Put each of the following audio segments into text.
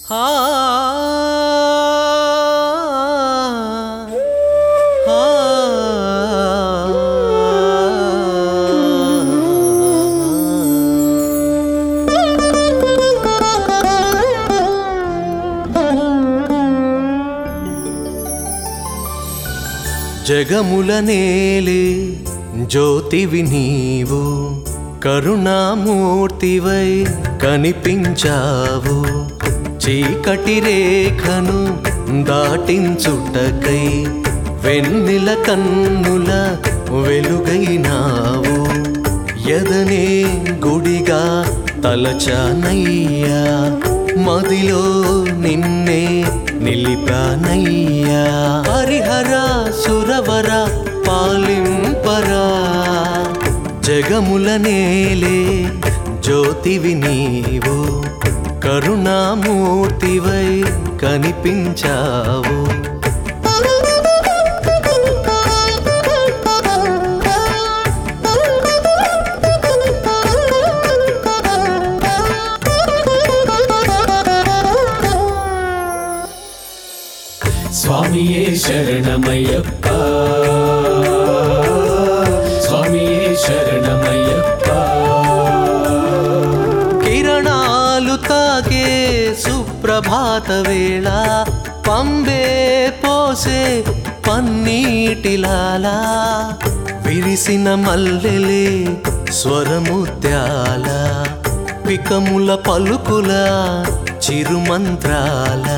ఆ ఆ జగముల నేలే జ్యోతివి నీవు కరుణామూర్తివై కనిపించావు చీకటి రేఖను దాటించుటకై వెన్నెల కన్నుల వెలుగైనావు ఎదనే గుడిగా తలచానయ్యా మదిలో నిన్నే నిలిపానయ్యా హరిహర సురవర పాలింపరా జగముల నేలే జ్యోతివి నీవు కరుణామూర్తివై కనిపించావు స్వామియే శరణమయ్యప్ప స్వామియే శరణమయ్యప్ప కిరణాలు తాకే సుప్రభాత వేళ పంబే పోసే పన్నీటిలాలా విరిసిన మల్లెలే స్వరముత్యాల పికముల పలుకుల చిరుమంత్రాల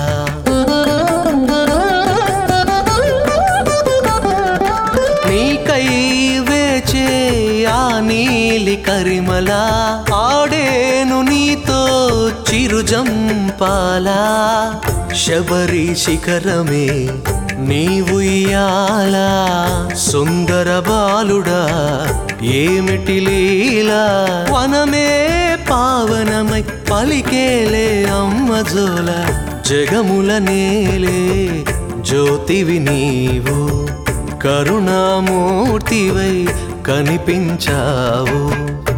నీకై వేచే ఆ నీలి కరిమల ఆడేను నీతో చిరుజంపాలా శబరి శిఖరమే నీవు ఇయాలా సుందర బాలుడా ఏమిటి లీలా వనమే పావనమై పలికేలే అమ్మ జోల జగముల నేలే జ్యోతివి నీవు కరుణామూర్తివై కనిపించావు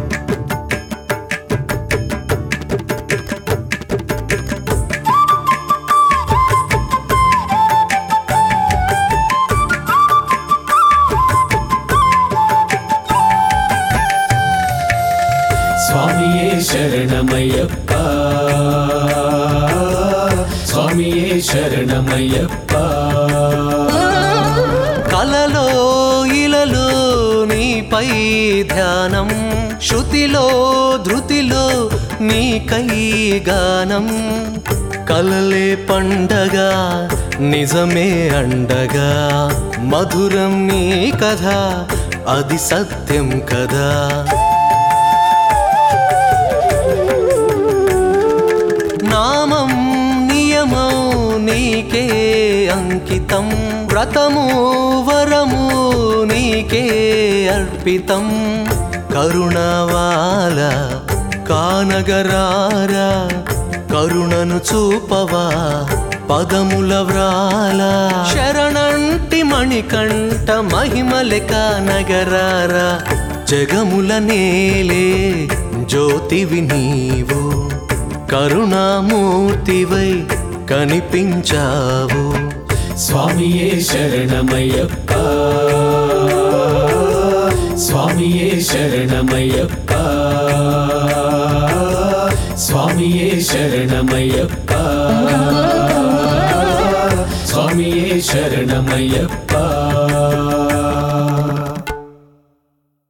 స్వామియే శరణమయ్యప్ప స్వామియే శరణమయ్యప్ప కలలో ఇలలో నీపై ధ్యానం శృతిలో ధృతిలో నీకై గానం కలలే పండగ నిజమే అండగా మధురం నీ కథ అది సత్యం కదా నామం నియమం నీకే అంకితం వ్రతము వరము నీకే అర్పితం కరుణవాల కానగరారా కరుణను చూపవా పదముల వ్రాల శరణంటి మణికంఠ మహిమలెక నగరారా జగముల నేలే జ్యోతివి నీవు కరుణామూర్తివై కనిపించావు స్వామియే శరణమయ్యప్ప స్వామియే శరణమయ్యప్ప స్వామియే శరణమయ్యప్ప స్వామియే శరణమయ్యప్ప